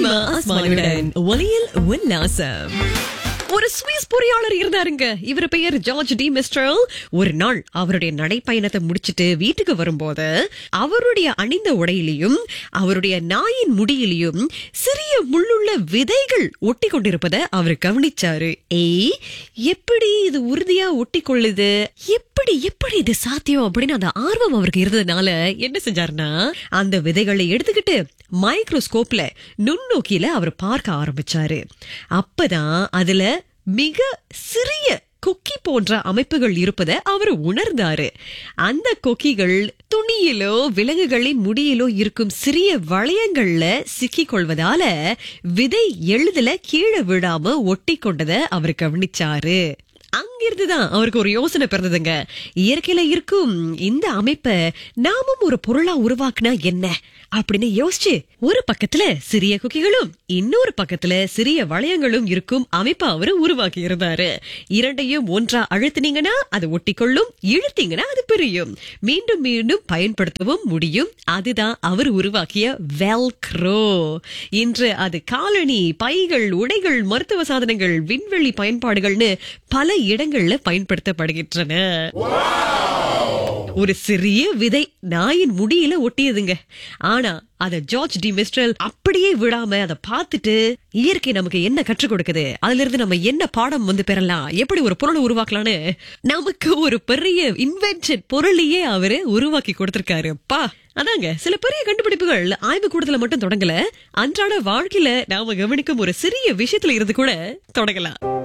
ஃபாத்திமா அஸ்மானுடன் ஒலியில் உல்லாசம் ஒரு சுவிஸ் பொறியாளர் இருந்தாருங்க இவர் பெயர் ஜார்ஜ் டி மிஸ்ட்ரல் ஒரு நாள் அவருடைய நடைப்பயணத்தை முடிச்சிட்டு வீட்டுக்கு வரும்போது அவருடைய அணிந்த உடையிலையும் அவருடைய நாயின் முடியிலையும் சிறிய முள்ளுள்ள விதைகள் ஒட்டி கொண்டிருப்பதை அவர் கவனிச்சாரு ஏய் எப்படி இது உறுதியா ஒட்டி கொள்ளுது எப்படி எப்படி இது சாத்தியம் அப்படின்னு அந்த ஆர்வம் அவருக்கு இருந்ததுனால என்ன செஞ்சாருன்னா அந்த விதைகளை எடுத்துக்கிட்டு மைக்ரோஸ்கோப்ல நுண்ணோக்கியில அவர் பார்க்க ஆரம்பிச்சாரு அப்பதான் அதுல மிக சிறிய கொக்கி போன்ற அமைப்புகள் இருப்பதை அவர் உணர்ந்தாரு அந்த கொக்கிகள் துணியிலோ விலங்குகளின் முடியிலோ இருக்கும் சிறிய வளையங்கள்ல சிக்கிக் கொள்வதால விதை எளிதில கீழே விடாம ஒட்டி கொண்டதை அவர் கவனிச்சாரு அங்கிருந்துதான் அவருக்கு ஒரு யோசனை பிறந்ததுங்க இயற்கையில இருக்கும் இந்த அமைப்பை நாமும் ஒரு பொருளா உருவாக்குனா என்ன அப்படின்னு யோசிச்சு ஒரு பக்கத்துல சிறிய குக்கிகளும் இன்னொரு பக்கத்துல சிறிய வளையங்களும் இருக்கும் அமைப்பை அவரு உருவாக்கி இருந்தாரு இரண்டையும் ஒன்றா அழுத்தினீங்கன்னா அது ஒட்டிக்கொள்ளும் இழுத்தீங்கன்னா அது பிரியும் மீண்டும் மீண்டும் பயன்படுத்தவும் முடியும் அதுதான் அவர் உருவாக்கிய வெல்க்ரோ இன்று அது காலணி பைகள் உடைகள் மருத்துவ சாதனங்கள் விண்வெளி பயன்பாடுகள்னு பல இடங்கள்ல பயன்படுத்தப்படுகின்றன ஒரு சிறிய விதை நாயின் முடியில ஒட்டியதுங்க ஆனா அத ஜார்ஜ் டி மிஸ்ட்ரல் அப்படியே விடாம அதை பார்த்துட்டு இயற்கை நமக்கு என்ன கற்றுக் கொடுக்குது அதுல இருந்து நம்ம என்ன பாடம் வந்து பெறலாம் எப்படி ஒரு பொருளை உருவாக்கலாம்னு நமக்கு ஒரு பெரிய இன்வென்ஷன் பொருளையே அவரு உருவாக்கி கொடுத்திருக்காரு பா அதாங்க சில பெரிய கண்டுபிடிப்புகள் ஆய்வு கூடத்துல மட்டும் தொடங்கல அன்றாட வாழ்க்கையில நாம கவனிக்கும் ஒரு சிறிய விஷயத்துல இருந்து கூட தொடங்கலாம்